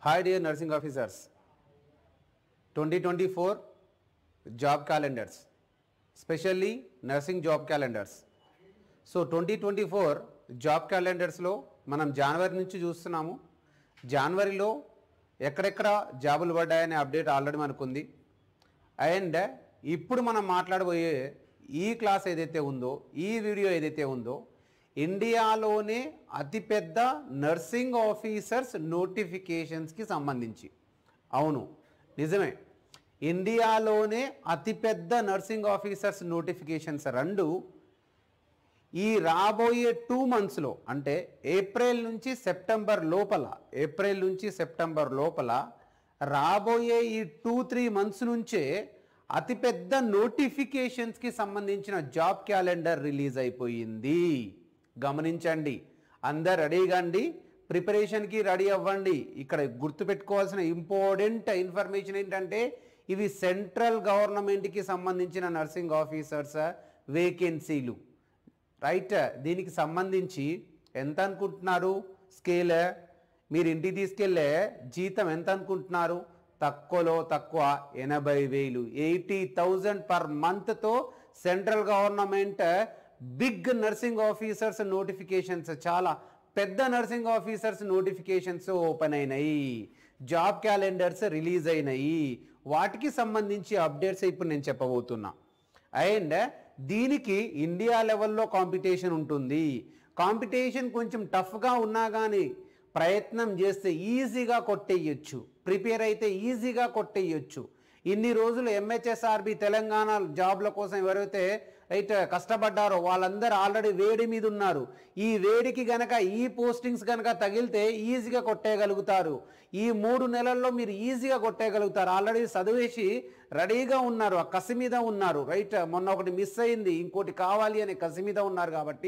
Hi dear nursing officers. 2024 job calendars, especially nursing job calendars. So twenty twenty four job క్యాలెండర్స్లో మనం జనవరి నుంచి చూస్తున్నాము జనవరిలో ఎక్కడెక్కడ జాబులు పడ్డాయనే అప్డేట్ ఆల్రెడీ మనకుంది అండ్ ఇప్పుడు మనం మాట్లాడబోయే ఈ క్లాస్ ఏదైతే ఉందో ఈ వీడియో ఏదైతే ఉందో ఇండియాలోనే అతిపెద్ద నర్సింగ్ ఆఫీసర్స్ నోటిఫికేషన్స్కి సంబంధించి అవును నిజమే ఇండియాలోనే అతిపెద్ద నర్సింగ్ ఆఫీసర్స్ నోటిఫికేషన్స్ రెండు ఈ రాబోయే టూ మంత్స్లో అంటే ఏప్రిల్ నుంచి సెప్టెంబర్ లోపల ఏప్రిల్ నుంచి సెప్టెంబర్ లోపల రాబోయే ఈ టూ త్రీ మంత్స్ నుంచే అతిపెద్ద నోటిఫికేషన్స్కి సంబంధించిన జాబ్ క్యాలెండర్ రిలీజ్ అయిపోయింది గమనించండి అందరు రెడీగా అండి ప్రిపరేషన్కి రెడీ అవ్వండి ఇక్కడ గుర్తుపెట్టుకోవాల్సిన ఇంపార్టెంట్ ఇన్ఫర్మేషన్ ఏంటంటే ఇవి సెంట్రల్ గవర్నమెంట్కి సంబంధించిన నర్సింగ్ ఆఫీసర్స్ వేకెన్సీలు రైట్ దీనికి సంబంధించి ఎంత అనుకుంటున్నారు స్కేల్ మీరు ఇంటికి తీసుకెళ్ళే జీతం ఎంత అనుకుంటున్నారు తక్కువలో తక్కువ ఎనభై వేలు ఎయిటీ థౌజండ్ పర్ మంత్తో central government big nursing officers notifications చాలా పెద్ద నర్సింగ్ ఆఫీసర్స్ నోటిఫికేషన్స్ ఓపెన్ అయినాయి జాబ్ క్యాలెండర్స్ రిలీజ్ అయినాయి వాటికి సంబంధించి అప్డేట్స్ ఇప్పుడు నేను చెప్పబోతున్నా అండ్ దీనికి ఇండియా లెవెల్లో కాంపిటీషన్ ఉంటుంది కాంపిటీషన్ కొంచెం టఫ్గా ఉన్నా కానీ ప్రయత్నం చేస్తే ఈజీగా కొట్టేయచ్చు ప్రిపేర్ అయితే ఈజీగా కొట్టేయచ్చు ఇన్ని రోజులు ఎంహెచ్ఎస్ఆర్బి తెలంగాణ జాబ్ల కోసం ఎవరైతే రైట్ కష్టపడ్డారో వాళ్ళందరూ ఆల్రెడీ వేడి మీద ఉన్నారు ఈ వేడికి గనక ఈ పోస్టింగ్స్ గనక తగిలితే ఈజీగా కొట్టేయగలుగుతారు ఈ మూడు నెలల్లో మీరు ఈజీగా కొట్టేయగలుగుతారు ఆల్రెడీ చదివేసి రెడీగా ఉన్నారు ఆ కసి మీద ఉన్నారు రైట్ మొన్న ఒకటి మిస్ అయింది ఇంకోటి కావాలి అనే కసి మీద ఉన్నారు కాబట్టి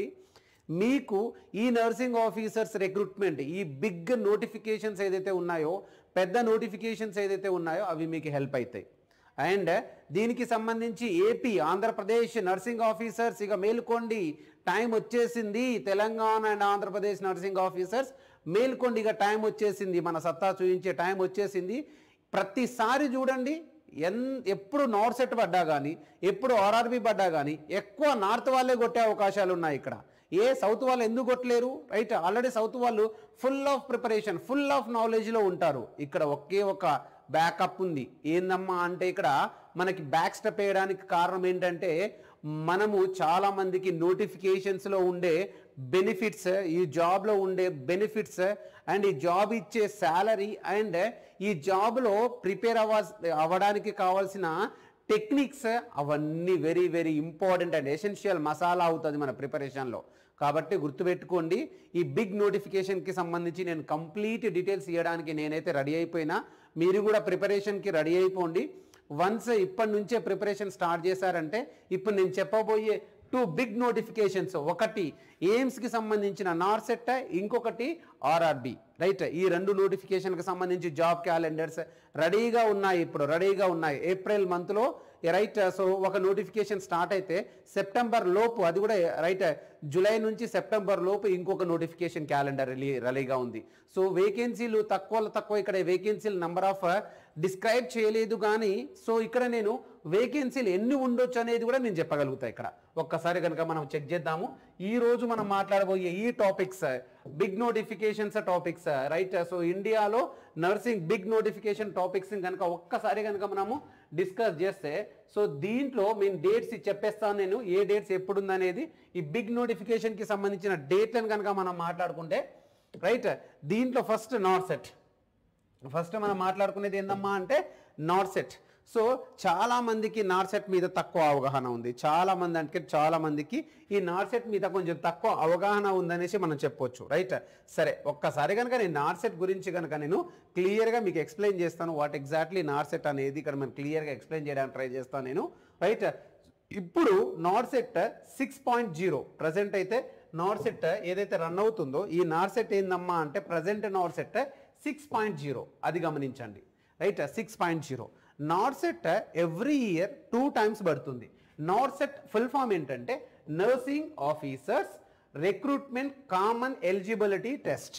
మీకు ఈ నర్సింగ్ ఆఫీసర్స్ రిక్రూట్మెంట్ ఈ బిగ్ నోటిఫికేషన్స్ ఏదైతే ఉన్నాయో పెద్ద నోటిఫికేషన్స్ ఏదైతే ఉన్నాయో అవి మీకు హెల్ప్ అవుతాయి అండ్ దీనికి సంబంధించి ఏపీ ఆంధ్రప్రదేశ్ నర్సింగ్ ఆఫీసర్స్ ఇక మేల్కోండి టైం వచ్చేసింది Telangana and Andhra Pradesh nursing officers మేల్కోండి ఇక టైం వచ్చేసింది మన సత్తా చూపించే టైం వచ్చేసింది ప్రతిసారి చూడండి ఎన్ ఎప్పుడు నార్త్ సెట్ పడ్డా కానీ ఎప్పుడు ఆర్ఆర్బి పడ్డా కానీ ఎక్కువ నార్త్ వాళ్ళే కొట్టే అవకాశాలు ఉన్నాయి ఇక్కడ ఏ సౌత్ వాళ్ళు ఎందుకు కొట్టలేరు రైట్ ఆల్రెడీ సౌత్ వాళ్ళు full of preparation full of నాలెడ్జ్లో ఉంటారు ఇక్కడ ఒకే ఒక బ్యాకప్ ఉంది ఏందమ్మా అంటే ఇక్కడ మనకి బ్యాక్ స్టెప్ వేయడానికి కారణం ఏంటంటే మనము చాలా మందికి నోటిఫికేషన్స్లో ఉండే బెనిఫిట్స్ ఈ జాబ్లో ఉండే బెనిఫిట్స్ అండ్ ఈ జాబ్ ఇచ్చే శాలరీ అండ్ ఈ జాబ్లో ప్రిపేర్ అవ్వ అవ్వడానికి కావాల్సిన టెక్నిక్స్ అవన్నీ very very important and essential masala అవుతుంది మన ప్రిపరేషన్లో కాబట్టి గుర్తుపెట్టుకోండి ఈ బిగ్ నోటిఫికేషన్కి సంబంధించి నేను కంప్లీట్ డీటెయిల్స్ ఇవ్వడానికి నేనైతే రెడీ అయిపోయినా మీరు కూడా ప్రిపరేషన్కి రెడీ అయిపోండి వన్స్ ఇప్పటి నుంచే ప్రిపరేషన్ స్టార్ట్ చేశారంటే ఇప్పుడు నేను చెప్పబోయే టూ బిగ్ నోటిఫికేషన్స్ ఒకటి ఎయిమ్స్కి సంబంధించిన నార్సెట్ ఇంకొకటి ఆర్ఆర్బి రైట్ ఈ రెండు నోటిఫికేషన్కి సంబంధించి జాబ్ క్యాలెండర్స్ రెడీగా ఉన్నాయి ఇప్పుడు రెడీగా ఉన్నాయి ఏప్రిల్ మంత్లో రైట్ సో ఒక నోటిఫికేషన్ స్టార్ట్ అయితే సెప్టెంబర్ లోపు అది కూడా రైట్ జూలై నుంచి సెప్టెంబర్ లోపు ఇంకొక నోటిఫికేషన్ క్యాలెండర్ రిలీ రెడీగా ఉంది సో వేకెన్సీలు తక్కువ తక్కువ ఇక్కడ వేకెన్సీలు నెంబర్ ఆఫ్ డిస్క్రైబ్ చేయలేదు కానీ సో ఇక్కడ నేను వేకెన్సీలు ఎన్ని ఉండొచ్చు అనేది కూడా నేను చెప్పగలుగుతా ఇక్కడ ఒక్కసారి కనుక మనం చెక్ చేద్దాము ఈ రోజు మనం మాట్లాడబోయే ఈ topics big notifications topics right so ఇండియాలో నర్సింగ్ బిగ్ నోటిఫికేషన్ టాపిక్స్ కనుక ఒక్కసారి కనుక మనము డిస్కస్ చేస్తే సో దీంట్లో మేము డేట్స్ చెప్పేస్తాను నేను ఏ డేట్స్ ఎప్పుడు ఉందనేది ఈ బిగ్ నోటిఫికేషన్కి సంబంధించిన డేట్లను కనుక మనం మాట్లాడుకుంటే రైట్ దీంట్లో ఫస్ట్ నాట్ సెట్ ఫస్ట్ మనం మాట్లాడుకునేది ఏందమ్మా అంటే నాట్ సెట్ సో చాలా మందికి నాట్ సెట్ మీద తక్కువ అవగాహన ఉంది చాలా మంది అంటే చాలా మందికి ఈ నాట్ సెట్ మీద కొంచెం తక్కువ అవగాహన ఉందనేసి మనం చెప్పొచ్చు రైట్ సరే ఒక్కసారి కనుక నేను నాట్ సెట్ గురించి కనుక నేను క్లియర్గా మీకు ఎక్స్ప్లెయిన్ చేస్తాను వాట్ ఎగ్జాక్ట్లీ నాట్ సెట్ అనేది ఇక్కడ మనం క్లియర్గా ఎక్స్ప్లెయిన్ చేయడానికి ట్రై చేస్తాను నేను రైట్ ఇప్పుడు NORCET six point zero present అయితే నాట్ సెట్ ఏదైతే రన్ అవుతుందో ఈ నాట్ సెట్ ఏందమ్మా అంటే present NORCET six point zero అది గమనించండి right six point zero NORCET every year two times పడుతుంది నాట్ సెట్ ఫుల్ ఫామ్ ఏంటంటే nursing officers recruitment common eligibility test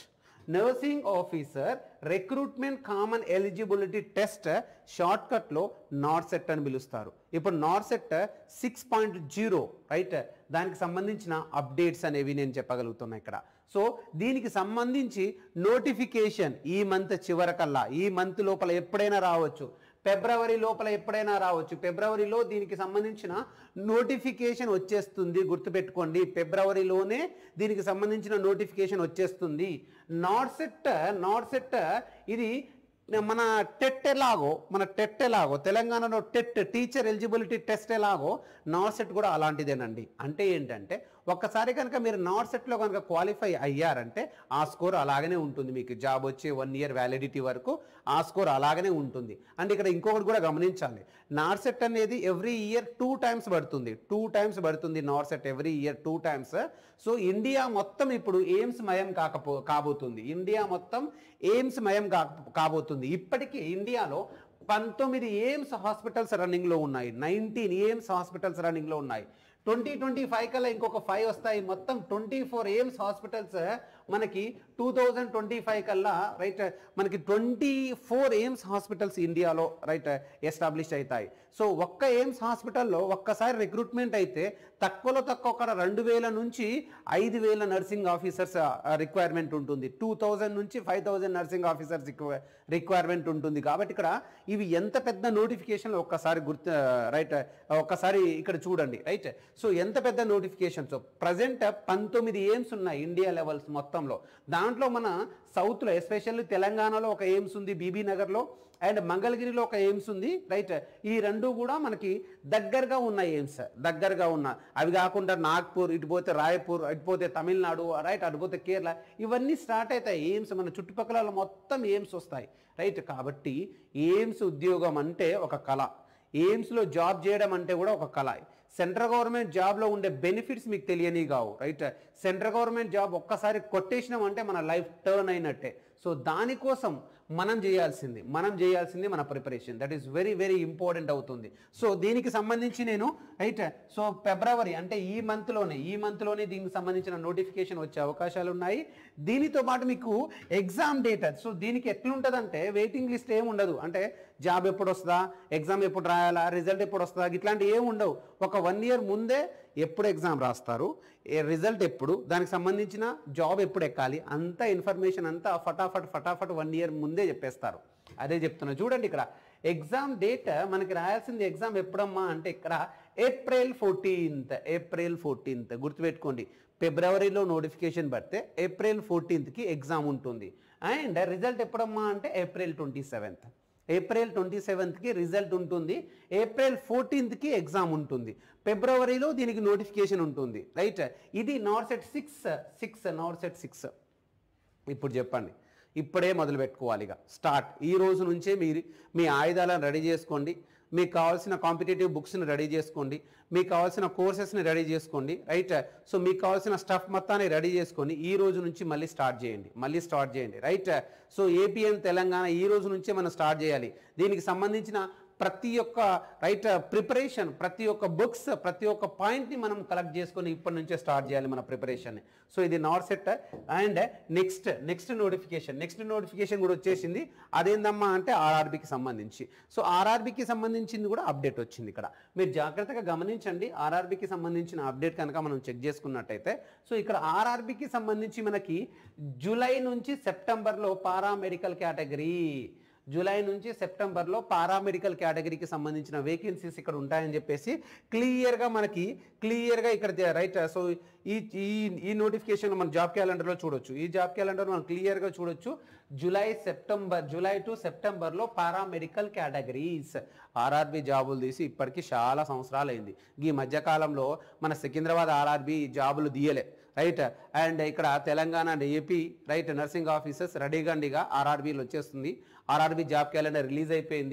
nursing officer recruitment common eligibility test short కట్లో NORCET అని పిలుస్తారు ఇప్పుడు NORCET six point zero right దానికి సంబంధించిన updates అనేవి నేను చెప్పగలుగుతున్నా ఇక్కడ సో దీనికి సంబంధించి నోటిఫికేషన్ ఈ మంత్ చివరకల్లా ఈ మంత్ లోపల ఎప్పుడైనా రావచ్చు ఫిబ్రవరి లోపల ఎప్పుడైనా రావచ్చు ఫిబ్రవరిలో దీనికి సంబంధించిన నోటిఫికేషన్ వచ్చేస్తుంది గుర్తుపెట్టుకోండి ఫిబ్రవరిలోనే దీనికి సంబంధించిన నోటిఫికేషన్ వచ్చేస్తుంది నార్సెట్ నార్సెట్ ఇది మన టెట్ ఎలాగో మన టెట్ ఎలాగో తెలంగాణలో టెట్ టీచర్ ఎలిజిబిలిటీ టెస్ట్ ఎలాగో నార్సెట్ కూడా అలాంటిదేనండి అంటే ఏంటంటే ఒక్కసారి కనుక మీరు నార్సెట్లో కనుక క్వాలిఫై అయ్యారంటే ఆ స్కోర్ అలాగనే ఉంటుంది మీకు జాబ్ వచ్చే వన్ ఇయర్ వ్యాలిడిటీ వరకు ఆ స్కోర్ అలాగనే ఉంటుంది అండ్ ఇక్కడ ఇంకొకటి కూడా గమనించాలి నార్సెట్ అనేది ఎవ్రీ ఇయర్ టూ టైమ్స్ పడుతుంది టూ టైమ్స్ పడుతుంది NORCET every year two times so India మొత్తం ఇప్పుడు ఎయిమ్స్ మయం కాకపో కాబోతుంది ఇండియా మొత్తం ఎయిమ్స్ మయం కా కాబోతుంది ఇప్పటికీ ఇండియాలో పంతొమ్మిది ఎయిమ్స్ హాస్పిటల్స్ రన్నింగ్లో ఉన్నాయి నైన్టీన్ ఎయిమ్స్ హాస్పిటల్స్ రన్నింగ్లో ఉన్నాయి ట్వంటీ ట్వంటీ ఫైవ్ కల్లా ఇంకొక ఫైవ్ వస్తాయి మొత్తం ట్వంటీ ఫోర్ ఎయిమ్స్ హాస్పిటల్స్ మనకి టూ థౌజండ్ ట్వంటీ ఫైవ్ కల్లా రైట్ మనకి ట్వంటీ ఫోర్ ఎయిమ్స్ హాస్పిటల్స్ ఇండియాలో రైట్ ఎస్టాబ్లిష్ అవుతాయి సో ఒక్క ఎయిమ్స్ హాస్పిటల్లో ఒక్కసారి రిక్రూట్మెంట్ అయితే తక్కువలో తక్కువ ఒక రెండు వేల నుంచి ఐదు వేల నర్సింగ్ ఆఫీసర్స్ రిక్వైర్మెంట్ ఉంటుంది టూ థౌజండ్ నుంచి five thousand nursing officers requirement ఉంటుంది కాబట్టి ఇక్కడ ఇవి ఎంత పెద్ద నోటిఫికేషన్ ఒక్కసారి గుర్తు రైట్ ఒక్కసారి ఇక్కడ చూడండి రైట్ సో ఎంత పెద్ద నోటిఫికేషన్స్ ప్రజెంట్ పంతొమ్మిది ఎయిమ్స్ ఉన్నాయి ఇండియా లెవెల్స్ మొత్తంలో దాంట్లో మన సౌత్లో ఎస్పెషల్లీ తెలంగాణలో ఒక ఎయిమ్స్ ఉంది బీబీ నగర్లో అండ్ మంగళగిరిలో ఒక ఎయిమ్స్ ఉంది రైట్ ఈ రెండు కూడా మనకి దగ్గరగా ఉన్న ఎయిమ్స్ దగ్గరగా ఉన్న అవి కాకుండా నాగ్పూర్ ఇటు పోతే రాయపూర్ ఇటు పోతే తమిళనాడు రైట్ అటు పోతే కేరళ ఇవన్నీ స్టార్ట్ అవుతాయి ఎయిమ్స్ మన చుట్టుపక్కల మొత్తం ఎయిమ్స్ వస్తాయి రైట్ కాబట్టి ఎయిమ్స్ ఉద్యోగం అంటే ఒక కళ ఎయిమ్స్లో జాబ్ చేయడం అంటే కూడా ఒక కళ సెంట్రల్ గవర్నమెంట్ జాబ్లో ఉండే బెనిఫిట్స్ మీకు తెలియని కావు రైట్ సెంట్రల్ గవర్నమెంట్ జాబ్ ఒక్కసారి కొట్టేసినాం అంటే మన లైఫ్ టర్న్ అయినట్టే సో దానికోసం మనం చేయాల్సింది మనం చేయాల్సింది మన preparation that is very very important అవుతుంది సో దీనికి సంబంధించి నేను రైట్ సో ఫిబ్రవరి అంటే ఈ మంత్లోనే ఈ మంత్లోనే దీనికి సంబంధించిన నోటిఫికేషన్ వచ్చే అవకాశాలు ఉన్నాయి దీనితో పాటు మీకు ఎగ్జామ్ డేట్ సో దీనికి ఎట్లుంటుందంటే వెయిటింగ్ లిస్ట్ ఏమి ఉండదు అంటే జాబ్ ఎప్పుడు వస్తుందా ఎగ్జామ్ ఎప్పుడు రాయాలా రిజల్ట్ ఎప్పుడు వస్తుందా ఇట్లాంటివి ఏమి ఉండవు ఒక వన్ ఇయర్ ముందే ఎప్పుడు ఎగ్జామ్ రాస్తారు ఏ రిజల్ట్ ఎప్పుడు దానికి సంబంధించిన జాబ్ ఎప్పుడు ఎక్కాలి అంత ఇన్ఫర్మేషన్ అంతా ఫటాఫట్ ఫటాఫట్ వన్ ఇయర్ ముందే చెప్పేస్తారు అదే చెప్తున్నా చూడండి ఇక్కడ ఎగ్జామ్ డేట్ మనకి రాయాల్సింది ఎగ్జామ్ ఎప్పుడమ్మా అంటే ఇక్కడ ఏప్రిల్ ఫోర్టీన్త్ ఏప్రిల్ ఫోర్టీన్త్ గుర్తుపెట్టుకోండి ఫిబ్రవరిలో నోటిఫికేషన్ పడితే ఏప్రిల్ ఫోర్టీన్త్కి ఎగ్జామ్ ఉంటుంది అండ్ రిజల్ట్ ఎప్పుడమ్మా అంటే April twenty seventh April twenty సెవెంత్కి రిజల్ట్ ఉంటుంది ఏప్రిల్ ఫోర్టీన్త్కి ఎగ్జామ్ ఉంటుంది ఫిబ్రవరిలో దీనికి నోటిఫికేషన్ ఉంటుంది రైట్ ఇది NORCET six six NORCET six ఇప్పుడు చెప్పండి ఇప్పుడే మొదలు పెట్టుకోవాలి ఇక స్టార్ట్ ఈ రోజు నుంచే మీరు మీ ఆయుధాలను రెడీ చేసుకోండి మీకు కావాల్సిన కాంపిటేటివ్ బుక్స్ని రెడీ చేసుకోండి మీకు కావాల్సిన కోర్సెస్ని రెడీ చేసుకోండి రైట్ సో మీకు కావాల్సిన స్టఫ్ మొత్తాన్ని రెడీ చేసుకొని ఈ రోజు నుంచి మళ్ళీ స్టార్ట్ చేయండి మళ్ళీ స్టార్ట్ చేయండి రైట్ సో ఏపీఎన్ తెలంగాణ ఈ రోజు నుంచే మనం స్టార్ట్ చేయాలి దీనికి సంబంధించిన ప్రతి ఒక్క రైట్ ప్రిపరేషన్ ప్రతి ఒక్క బుక్స్ ప్రతి ఒక్క పాయింట్ని మనం కలెక్ట్ చేసుకొని ఇప్పటి నుంచే స్టార్ట్ చేయాలి మన ప్రిపరేషన్ని సో ఇది not set and next next notification next notification కూడా వచ్చేసింది అదేందమ్మా అంటే ఆర్ఆర్బికి సంబంధించి సో ఆర్ఆర్బికి సంబంధించింది కూడా అప్డేట్ వచ్చింది ఇక్కడ మీరు జాగ్రత్తగా గమనించండి ఆర్ఆర్బికి సంబంధించిన అప్డేట్ కనుక మనం చెక్ చేసుకున్నట్టయితే సో ఇక్కడ ఆర్ఆర్బికి సంబంధించి మనకి జూలై నుంచి సెప్టెంబర్లో పారామెడికల్ కేటగిరీ జూలై నుంచి సెప్టెంబర్లో పారామెడికల్ కేటగిరీకి సంబంధించిన వేకెన్సీస్ ఇక్కడ ఉంటాయని చెప్పేసి క్లియర్గా మనకి క్లియర్గా ఇక్కడ రైట్ సో ఈ ఈ ఈ నోటిఫికేషన్ మన జాబ్ క్యాలెండర్లో చూడొచ్చు ఈ జాబ్ క్యాలెండర్ మనం క్లియర్గా చూడొచ్చు జూలై సెప్టెంబర్ జూలై టు సెప్టెంబర్లో పారామెడికల్ కేటగిరీస్ ఆర్ఆర్బి జాబులు తీసి ఇప్పటికీ చాలా సంవత్సరాలు అయింది ఈ మధ్యకాలంలో మన సికింద్రాబాద్ ఆర్ఆర్బి జాబులు తీయలే రైట్ అండ్ ఇక్కడ Telangana and AP right nursing officers రెడీగండిగా ఆర్ఆర్బీలు వచ్చేస్తుంది ఆర్ఆర్బీ జాబ్ క్యాలెండర్ రిలీజ్ అయిపోయింది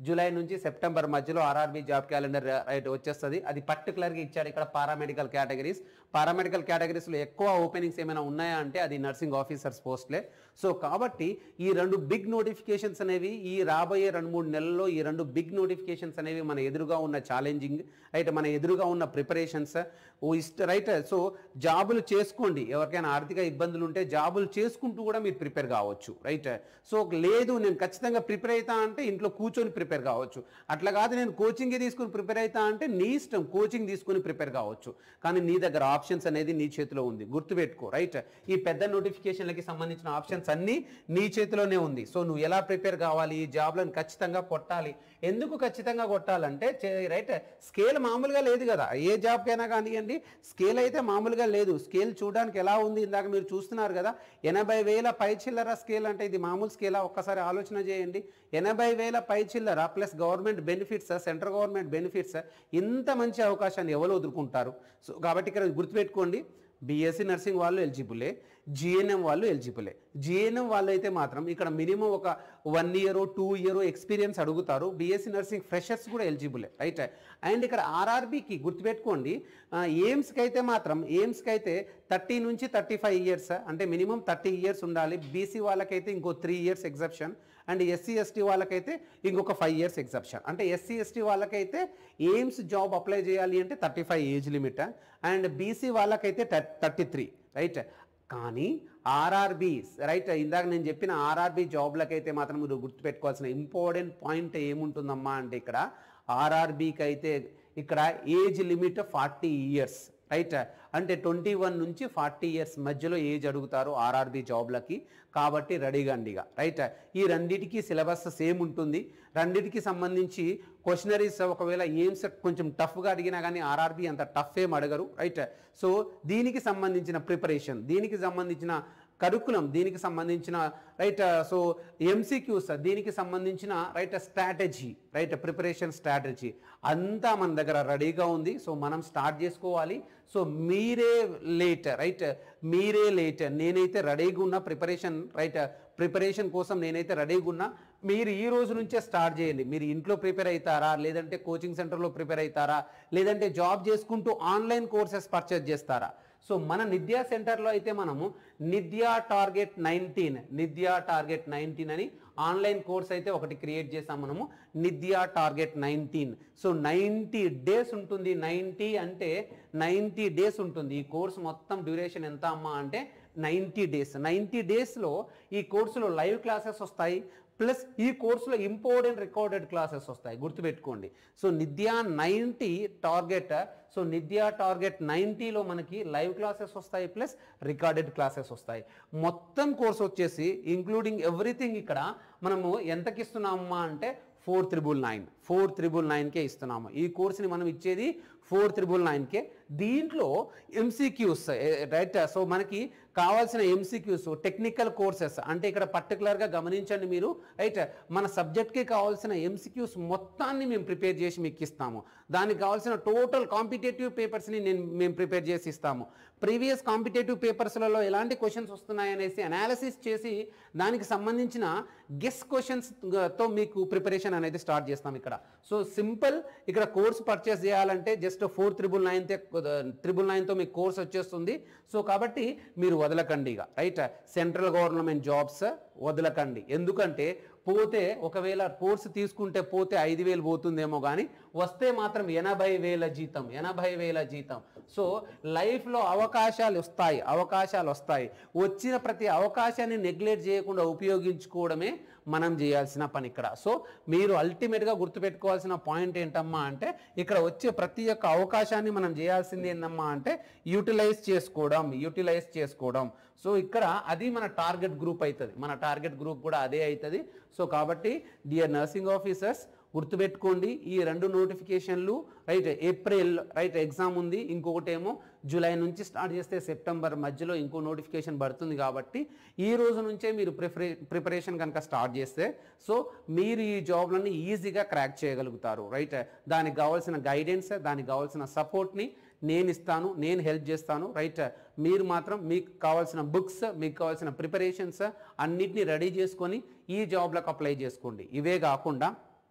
జూలై నుంచి సెప్టెంబర్ మధ్యలో ఆర్ఆర్బీ జాబ్ క్యాలెండర్ రైట్ వచ్చేస్తుంది అది పర్టికులర్గా ఇచ్చాడు ఇక్కడ పారామెడికల్ కేటగిరీస్ పారామెడికల్ కేటగిరీస్లో ఎక్కువ ఓపెనింగ్స్ ఏమైనా ఉన్నాయా అంటే అది నర్సింగ్ ఆఫీసర్స్ పోస్ట్లే సో కాబట్టి ఈ రెండు బిగ్ నోటిఫికేషన్స్ అనేవి ఈ రాబోయే రెండు మూడు నెలల్లో ఈ రెండు బిగ్ నోటిఫికేషన్స్ అనేవి మన ఎదురుగా ఉన్న ఛాలెంజింగ్ రైట్ మన ఎదురుగా ఉన్న ప్రిపరేషన్స్ ఓ ఇష్ట రైట్ సో జాబులు చేసుకోండి ఎవరికైనా ఆర్థిక ఇబ్బందులు ఉంటే జాబులు చేసుకుంటూ కూడా మీరు ప్రిపేర్ కావచ్చు రైట్ సో లేదు నేను ఖచ్చితంగా ప్రిపేర్ అవుతా అంటే ఇంట్లో కూర్చొని ప్రిపేర్ కావచ్చు అట్లా కాదు నేను కోచింగే తీసుకుని ప్రిపేర్ అవుతా అంటే నీ ఇష్టం కోచింగ్ తీసుకుని ప్రిపేర్ కావచ్చు కానీ నీ దగ్గర ఆప్షన్స్ అనేది నీ చేతిలో ఉంది గుర్తుపెట్టుకో రైట్ ఈ పెద్ద నోటిఫికేషన్లకి సంబంధించిన ఆప్షన్స్ అన్నీ నీ చేతిలోనే ఉంది సో నువ్వు ఎలా ప్రిపేర్ కావాలి ఈ జాబ్లను ఖచ్చితంగా కొట్టాలి ఎందుకు ఖచ్చితంగా కొట్టాలంటే రైట్ స్కేల్ మామూలుగా లేదు కదా ఏ జాబ్కైనా కానివ్వండి స్కేల్ అయితే మామూలుగా లేదు స్కేల్ చూడడానికి ఎలా ఉంది ఇందాక మీరు చూస్తున్నారు కదా ఎనభై వేల పై చిల్లర స్కేల్ అంటే ఇది మామూలు స్కేలా ఒక్కసారి ఆలోచన చేయండి ఎనభై వేల పై చిల్లర plus government benefits central government benefits ఇంత మంచి అవకాశాన్ని ఎవరు వదులుకుంటారు సో కాబట్టి ఇక్కడ గుర్తుపెట్టుకోండి బీఎస్సీ నర్సింగ్ వాళ్ళు ఎలిజిబులే జిఎన్ఎం వాళ్ళు ఎలిజిబులే జిఎన్ఎం వాళ్ళు అయితే మాత్రం ఇక్కడ మినిమం ఒక one year two year experience అడుగుతారు బీఎస్సీ నర్సింగ్ ఫ్రెషర్స్ కూడా ఎలిజిబులే రైట్ అండ్ ఇక్కడ ఆర్ఆర్బీకి గుర్తుపెట్టుకోండి ఎయిమ్స్కి అయితే మాత్రం ఎయిమ్స్కి అయితే థర్టీ నుంచి థర్టీ ఫైవ్ ఇయర్స్ అంటే మినిమం థర్టీ ఇయర్స్ ఉండాలి బీసీ వాళ్ళకైతే ఇంకో three years exemption and SC ST వాళ్ళకైతే ఇంకొక ఫైవ్ ఇయర్స్ ఎగ్జప్షన్ అంటే ఎస్సీ ఎస్టీ వాళ్ళకైతే ఎయిమ్స్ జాబ్ అప్లై చేయాలి అంటే thirty five age limit and BC వాళ్ళకైతే థర్టీ త్రీ రైట్ కానీ ఆర్ఆర్బి రైట్ ఇందాక నేను చెప్పిన ఆర్ఆర్బి జాబ్లకైతే మాత్రం మీరు గుర్తుపెట్టుకోవాల్సిన ఇంపార్టెంట్ పాయింట్ ఏముంటుందమ్మా అంటే ఇక్కడ ఆర్ఆర్బికి అయితే ఇక్కడ age limit forty years right అంటే ట్వంటీ వన్ నుంచి ఫార్టీ ఇయర్స్ మధ్యలో ఏజ్ అడుగుతారు ఆర్ఆర్బి జాబ్లకి కాబట్టి రెడీగా అండిగా రైట్ ఈ రెండిటికి సిలబస్ సేమ్ ఉంటుంది రెండిటికి సంబంధించి క్వశ్చనరీస్ ఒకవేళ ఎయిమ్స్ కొంచెం టఫ్గా అడిగినా కానీ ఆర్ఆర్బి అంత టఫ్ ఏం అడగరు రైట్ సో దీనికి సంబంధించిన ప్రిపరేషన్ దీనికి సంబంధించిన కరికులం దీనికి సంబంధించిన రైట్ సో ఎంసీక్యూస్ దీనికి సంబంధించిన right strategy right preparation strategy అంతా మన దగ్గర రెడీగా ఉంది సో మనం స్టార్ట్ చేసుకోవాలి సో మీరే లేట్ రైట్ మీరే లేట్ నేనైతే రెడీగా ఉన్న ప్రిపరేషన్ రైట్ ప్రిపరేషన్ కోసం నేనైతే రెడీగా ఉన్నా మీరు ఈ రోజు నుంచే స్టార్ట్ చేయండి మీరు ఇంట్లో ప్రిపేర్ అవుతారా లేదంటే కోచింగ్ సెంటర్లో ప్రిపేర్ అవుతారా లేదంటే జాబ్ చేసుకుంటూ ఆన్లైన్ కోర్సెస్ పర్చేస్ చేస్తారా సో మన నిద్యా సెంటర్లో అయితే మనము Nidya target nineteen Nidya target nineteen అని ఆన్లైన్ కోర్స్ అయితే ఒకటి క్రియేట్ చేసాం మనము Nidya target nineteen so ninety days ఉంటుంది నైంటీ అంటే నైంటీ డేస్ ఉంటుంది ఈ కోర్స్ మొత్తం డ్యూరేషన్ ఎంత అమ్మా అంటే నైంటీ డేస్ నైంటీ డేస్లో ఈ కోర్సులో లైవ్ క్లాసెస్ వస్తాయి ప్లస్ ఈ కోర్సులో ఇంపార్టెంట్ రికార్డెడ్ క్లాసెస్ వస్తాయి గుర్తుపెట్టుకోండి so Nidya ninety target so Nidya target నైంటీలో మనకి లైవ్ క్లాసెస్ వస్తాయి ప్లస్ రికార్డెడ్ క్లాసెస్ వస్తాయి మొత్తం కోర్స్ వచ్చేసి ఇంక్లూడింగ్ ఎవ్రీథింగ్ ఇక్కడ మనము ఎంతకి ఇస్తున్నామా అంటే four triple nine four triple నైన్కే ఇస్తున్నాము ఈ కోర్స్ని మనం ఇచ్చేది ఫోర్ త్రిబుల్ నైన్కే దీంట్లో ఎంసీక్యూస్ రైట్ సో మనకి కావాల్సిన ఎంసీక్యూస్ టెక్నికల్ కోర్సెస్ అంటే ఇక్కడ పర్టికులర్గా గమనించండి మీరు రైట్ మన సబ్జెక్ట్కి కావాల్సిన ఎంసీక్యూస్ మొత్తాన్ని మేము ప్రిపేర్ చేసి మీకు ఇస్తాము దానికి కావాల్సిన టోటల్ కాంపిటేటివ్ పేపర్స్ని నేను మేము ప్రిపేర్ చేసి ఇస్తాము ప్రీవియస్ కాంపిటేటివ్ పేపర్స్లలో ఎలాంటి క్వశ్చన్స్ వస్తున్నాయనేసి అనాలిసిస్ చేసి దానికి సంబంధించిన గెస్ క్వశ్చన్స్తో మీకు ప్రిపరేషన్ అనేది స్టార్ట్ చేస్తాం ఇక్కడ సో సింపుల్ ఇక్కడ కోర్స్ పర్చేస్ చేయాలంటే just four triple nine triple నైన్తో మీకు కోర్స్ వచ్చేస్తుంది సో కాబట్టి మీరు వదలకండి ఇక రైట్ సెంట్రల్ గవర్నమెంట్ జాబ్స్ వదలకండి ఎందుకంటే పోతే ఒకవేళ కోర్సు తీసుకుంటే పోతే ఐదు వేలు పోతుందేమో కానీ వస్తే మాత్రం ఎనభై వేల జీతం ఎనభై వేల జీతం సో లైఫ్లో అవకాశాలు వస్తాయి అవకాశాలు వస్తాయి వచ్చిన ప్రతి అవకాశాన్ని నెగ్లెక్ట్ చేయకుండా ఉపయోగించుకోవడమే మనం చేయాల్సిన పని ఇక్కడ సో మీరు అల్టిమేట్గా గుర్తుపెట్టుకోవాల్సిన పాయింట్ ఏంటమ్మా అంటే ఇక్కడ వచ్చే ప్రతి ఒక్క అవకాశాన్ని మనం చేయాల్సింది ఏంటమ్మా అంటే యూటిలైజ్ చేసుకోవడం యూటిలైజ్ చేసుకోవడం సో ఇక్కడ అది మన టార్గెట్ గ్రూప్ అవుతుంది మన టార్గెట్ గ్రూప్ కూడా అదే అవుతుంది సో కాబట్టి డియర్ నర్సింగ్ ఆఫీసర్స్ గుర్తుపెట్టుకోండి ఈ రెండు నోటిఫికేషన్లు రైట్ ఏప్రిల్ రైట్ ఎగ్జామ్ ఉంది ఇంకొకటి ఏమో జూలై నుంచి స్టార్ట్ చేస్తే సెప్టెంబర్ మధ్యలో ఇంకో నోటిఫికేషన్ పడుతుంది కాబట్టి ఈ రోజు నుంచే మీరు ప్రిపరే ప్రిపరేషన్ కనుక స్టార్ట్ చేస్తే సో మీరు ఈ జాబ్లని ఈజీగా క్రాక్ చేయగలుగుతారు రైట్ దానికి కావాల్సిన గైడెన్స్ దానికి కావాల్సిన సపోర్ట్ని నేను ఇస్తాను నేను హెల్ప్ చేస్తాను రైట్ మీరు మాత్రం మీకు కావాల్సిన బుక్స్ మీకు కావాల్సిన ప్రిపరేషన్స్ అన్నిటినీ రెడీ చేసుకొని ఈ జాబ్లకు అప్లై చేసుకోండి ఇవే కాకుండా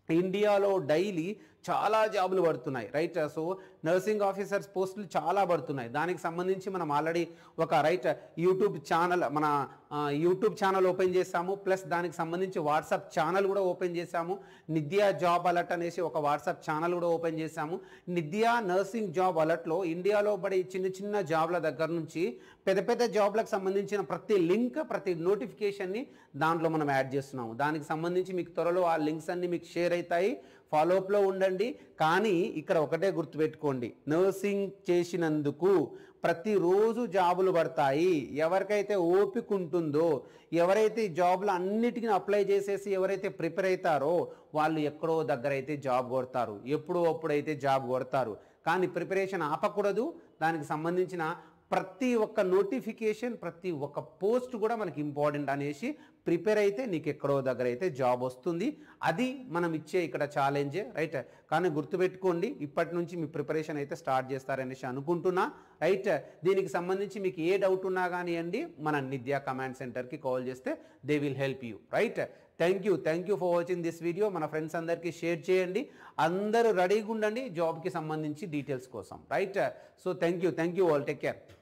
ఇండియాలో డైలీ చాలా జాబులు పడుతున్నాయి రైట్ సో నర్సింగ్ ఆఫీసర్స్ పోస్టులు చాలా పడుతున్నాయి దానికి సంబంధించి మనం ఆల్రెడీ ఒక రైట్ యూట్యూబ్ ఛానల్ మన ఆ, యూట్యూబ్ ఛానల్ ఓపెన్ చేసాము ప్లస్ దానికి సంబంధించి వాట్సాప్ ఛానల్ కూడా ఓపెన్ చేసాము నిద్యా జాబ్ అలర్ట్ అనేసి ఒక వాట్సాప్ ఛానల్ కూడా ఓపెన్ చేసాము నిద్యా నర్సింగ్ జాబ్ అలర్ట్లో ఇండియాలో పడే చిన్న చిన్న జాబ్ల దగ్గర నుంచి పెద్ద పెద్ద జాబ్లకు సంబంధించిన ప్రతి లింక్ ప్రతి నోటిఫికేషన్ని దాంట్లో మనం యాడ్ చేస్తున్నాము దానికి సంబంధించి మీకు త్వరలో ఆ లింక్స్ అన్ని మీకు షేర్ అవుతాయి ఫాలోఅప్లో ఉండండి కానీ ఇక్కడ ఒకటే గుర్తుపెట్టుకోండి నర్సింగ్ చేసినందుకు ప్రతిరోజు జాబులు పడతాయి ఎవరికైతే ఓపిక ఉంటుందో ఎవరైతే ఈ జాబ్లు అన్నిటికీ అప్లై చేసేసి ఎవరైతే ప్రిపేర్ అవుతారో వాళ్ళు ఎక్కడో దగ్గర అయితే జాబ్ కొడతారు ఎప్పుడో అప్పుడైతే జాబ్ కొడతారు కానీ ప్రిపరేషన్ ఆపకూడదు దానికి సంబంధించిన ప్రతి ఒక్క నోటిఫికేషన్ ప్రతి ఒక్క పోస్ట్ కూడా మనకి ఇంపార్టెంట్ అనేసి ప్రిపేర్ అయితే నీకు ఎక్కడో దగ్గర అయితే జాబ్ వస్తుంది అది మనం ఇచ్చే ఇక్కడ ఛాలెంజే రైట్ కానీ గుర్తుపెట్టుకోండి ఇప్పటి నుంచి మీ ప్రిపరేషన్ అయితే స్టార్ట్ చేస్తారనేసి అనుకుంటున్నా రైట్ దీనికి సంబంధించి మీకు ఏ డౌట్ ఉన్నా కానివ్వండి మన నిద్యా కమాండ్ సెంటర్కి కాల్ చేస్తే they will help you right thank you thank you for watching this video మన ఫ్రెండ్స్ అందరికీ షేర్ చేయండి అందరూ రెడీగా ఉండండి జాబ్కి సంబంధించి డీటెయిల్స్ కోసం right so thank you thank you all take care